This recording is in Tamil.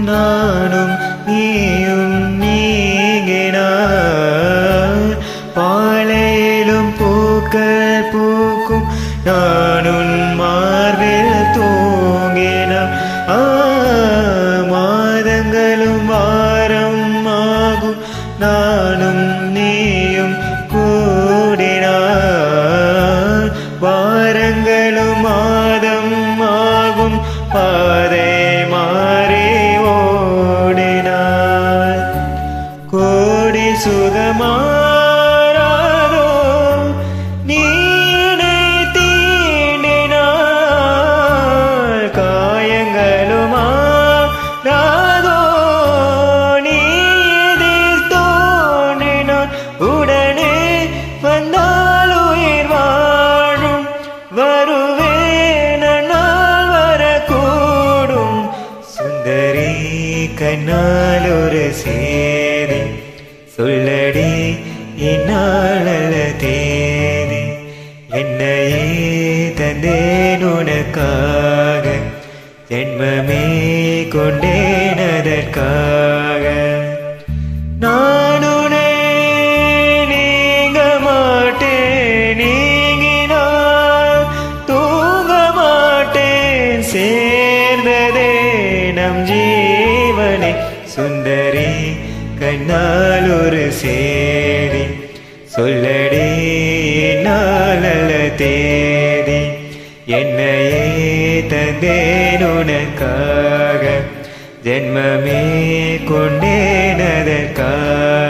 நானும் நீயும் நீங்கினார் பாலையிலும் பூக்கள் பூக்கும் நானும் மார்பில் தூங்கினார் ஆ, மாதங்களும் வாரம் ஆகும் நானும் நீயும் கூடினார் வாரங்களும் மாதம் ஆகும் பாதை மாறி ஓடினார் கோடி சுகமாராதோ நீனை தீண்டினார் காயங்களுமாராதோ நீதில் தோன்றினார் உடனே வந்தால் உயிர் வாழும் வருவேன் நாள் வரக்கூடும் சுந்தரி கண்ணால் ஒரு சேதி சொல்லடி இந்நாளல்ல தேதி என்னையே தந்தேன் உனக்காக ஜென்மமே கொண்டேன் அதற்காக நான் உன்னை நீங்க மாட்டேன் நீங்கினால் தூங்க மாட்டேன் சேர்ந்ததே நம் ஜீவனை சுந்தரி கண்ணால் ஒரு சேதி சொல்லடி நாளல்ல தேதி என்னையே தந்தேன் உனக்காக ஜென்மமே கொண்டேன் அதற்காக